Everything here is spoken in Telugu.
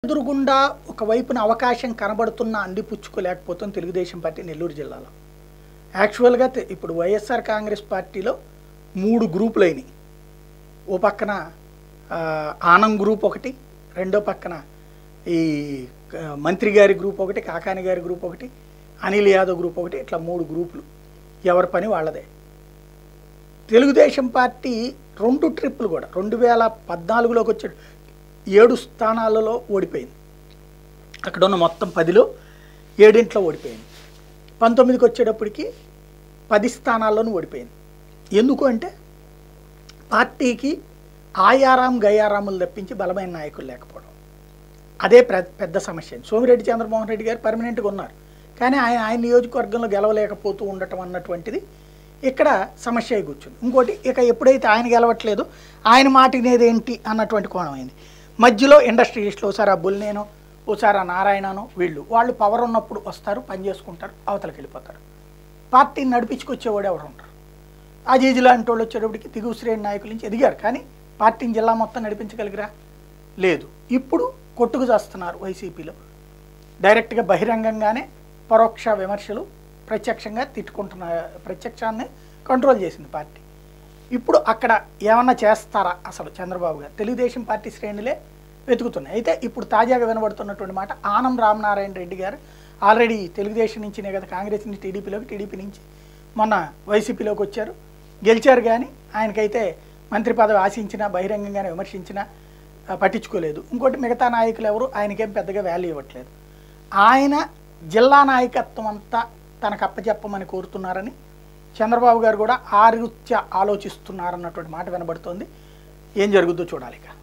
ఎదురుగుండా ఒకవైపున అవకాశం కనబడుతున్న అందిపుచ్చుకోలేకపోతుంది తెలుగుదేశం పార్టీ నెల్లూరు జిల్లాలో యాక్చువల్గా తె- ఇప్పుడు వైఎస్ఆర్ కాంగ్రెస్ పార్టీలో మూడు గ్రూపులు అయినాయి ఓ పక్కన ఆ, ఆనం గ్రూప్ ఒకటి రెండో పక్కన ఈ ఆ, మంత్రి గారి గ్రూప్ ఒకటి కాకాని గారి గ్రూప్ ఒకటి అనిల్ యాదవ్ గ్రూప్ ఒకటి ఇట్లా మూడు గ్రూపులు ఎవరి పని వాళ్ళదే తెలుగుదేశం పార్టీ రెండు ట్రిప్పులు కూడా రెండు వేల పద్నాలుగులోకి వచ్చే ఏడు స్థానాలలో ఓడిపోయింది అక్కడ ఉన్న మొత్తం పదిలో ఏడింట్లో ఓడిపోయింది పంతొమ్మిదికి వచ్చేటప్పటికి పది స్థానాల్లోనూ ఓడిపోయింది ఎందుకు అంటే పార్టీకి ఆయారాం గయారాములు తప్పించి బలమైన నాయకులు లేకపోవడం అదే ప్ర- పెద్ద సమస్య సోమిరెడ్డి చంద్రమోహన్ రెడ్డి గారు పర్మనెంట్గా ఉన్నారు కానీ ఆయన ఆయన నియోజకవర్గంలో గెలవలేకపోతూ ఉండటం అన్నటువంటిది ఇక్కడ సమస్య అయి కూర్చుంది ఇంకోటి ఇక ఎప్పుడైతే ఆయన గెలవట్లేదు ఆయన మాట వినేదేంటి అన్నటువంటి కోణం అయింది మధ్యలో ఇండస్ట్రియలిస్టులు ఒకసారి ఆ బుల్నేనో ఒకసారి ఆ నారాయణనో వీళ్ళు వాళ్ళు పవర్ ఉన్నప్పుడు వస్తారు పని చేసుకుంటారు అవతలకి వెళ్ళిపోతారు పార్టీని నడిపించుకొచ్చేవాడు ఎవరు ఉంటారు అజీజ్ లాంటి వాళ్ళు వచ్చేటప్పటికి దిగువ శ్రేణి నాయకుల నుంచి ఎదిగారు కానీ పార్టీని జిల్లా మొత్తం నడిపించగలిగిరా లేదు ఇప్పుడు కొట్టుకు చేస్తున్నారు వైసీపీలో డైరెక్ట్గా బహిరంగంగానే పరోక్ష విమర్శలు ప్రత్యక్షంగా తిట్టుకుంటున్న ప్రత్యక్షాన్ని కంట్రోల్ చేసింది పార్టీ ఇప్పుడు అక్కడ ఏమన్నా చేస్తారా అసలు చంద్రబాబు గారు తెలుగుదేశం పార్టీ శ్రేణులే వెతుకుతున్నాయి అయితే ఇప్పుడు తాజాగా వినబడుతున్నటువంటి మాట ఆనం రామనారాయణ రెడ్డి గారు ఆల్రెడీ తెలుగుదేశం నుంచినే కదా కాంగ్రెస్ నుంచి టీడీపీలోకి టీడీపీ నుంచి మొన్న వైసీపీలోకి వచ్చారు గెలిచారు కానీ ఆయనకైతే మంత్రి పదవి ఆశించినా బహిరంగంగానే విమర్శించినా ఆ, పట్టించుకోలేదు ఇంకోటి మిగతా నాయకులు ఎవరు ఆయనకేం పెద్దగా వాల్యూ ఇవ్వట్లేదు ఆయన జిల్లా నాయకత్వం అంతా తనకు అప్పచెప్పమని కోరుతున్నారని చంద్రబాబు గారు కూడా ఆ రీత్యా ఆలోచిస్తున్నారన్నటువంటి మాట వినబడుతోంది ఏం జరుగుద్దో చూడాలి ఇక